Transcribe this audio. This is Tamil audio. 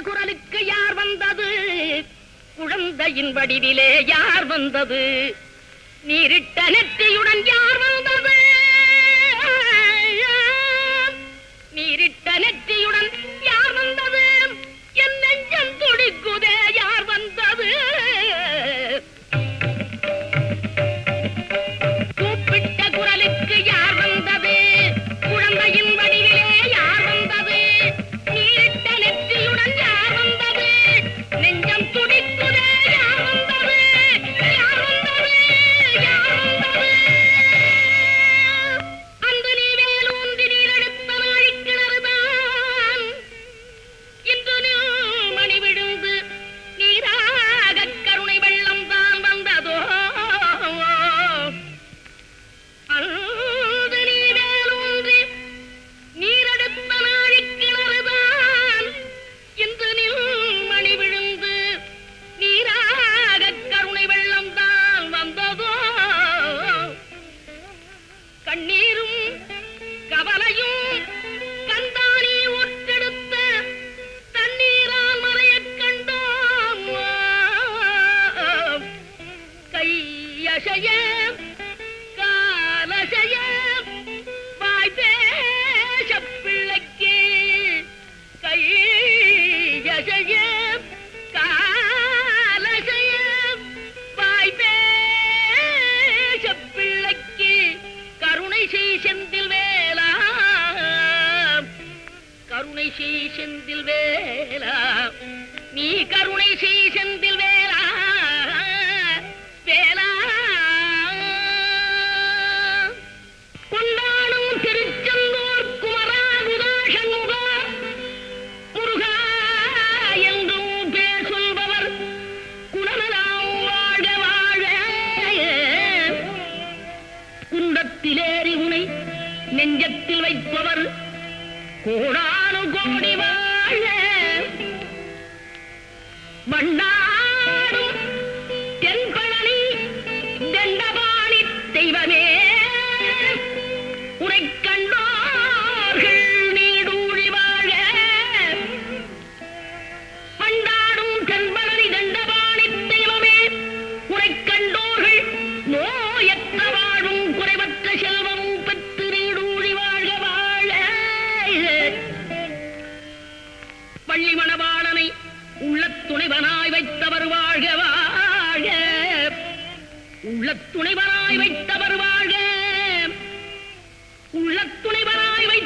குரலுக்கு யார் வந்தது குழந்தையின் வடிவிலே யார் வந்தது நீரிட்ட நெற்றியுடன் யார் வந்தது நீரிட்ட நெற்றியுடன் யார் வந்தது என் நெஞ்சம் துடிக்குதே யார் வந்தது கூப்பிட்ட குரலுக்கு யார் வந்தது குழந்தையின் வடிவிலே யார் வந்தது நீரிட்ட நெற்றியுடன் யார் வந்தது நெஞ்சம் துடிக்குதே யார் வந்தது யார் வந்தது யார் வந்தது அன்று நீ வேலூன்றி நீரெடுத்த நாழிக்கிணறுதான் இன்று நீ மணி விழுந்து நீராக கருணை வெள்ளம் தான் வந்ததோ அன்று நீ வேலூன்றி நீரெடுத்த நாழிக்கிணறுதான் இன்று நீ மணி விழுந்து நீராக கருணை வெள்ளம் தான் வந்ததோ கண்ணீரும் கவலையும் கந்தானி ஒற்றெடுத்த தண்ணீரால் மறையக் கண்டோம் கையசைய காலசைய வாய் பேச பிள்ளைக்கு கையசைய காலசைய வாய் பேச பிள்ளைக்கு கருணை செய் செந்தில் வேலா கருணை செய் செந்தில் வேலா நீ கருணை செய் செந்தில் வேலா வேலா கொண்டாடும் திருச்செந்தூர் குமரா குதாசங்கா முருகா என்றும் பேர் சொல்பவர் குணநலாம் வாழ வாழ குண்டத்திலேறி உனை நெஞ்சத்தில் வைப்பவர் கோடானு கோடி வாழ வண்ணாடும் தென்பழனி தண்டபாணி தெய்வமே உரை கண்டோர்கள் நீடூழி வாழ பண்டாடும் தென்பழனி தண்டபாணி தெய்வமே உரை கண்டோர்கள் நோயற்ற வாழும் குறைவற்ற செல்வம் பெற்று நீடூழி வாழ்க வாழ பள்ளி மணவாளனை உள்ளத் துணைவனாய் வைத்தவர் வாழ்க வாழ உள்ளத் துணைவனாய் வைத்தவர் வாழ்க உள்ளத் துணைவனாய் வைத்த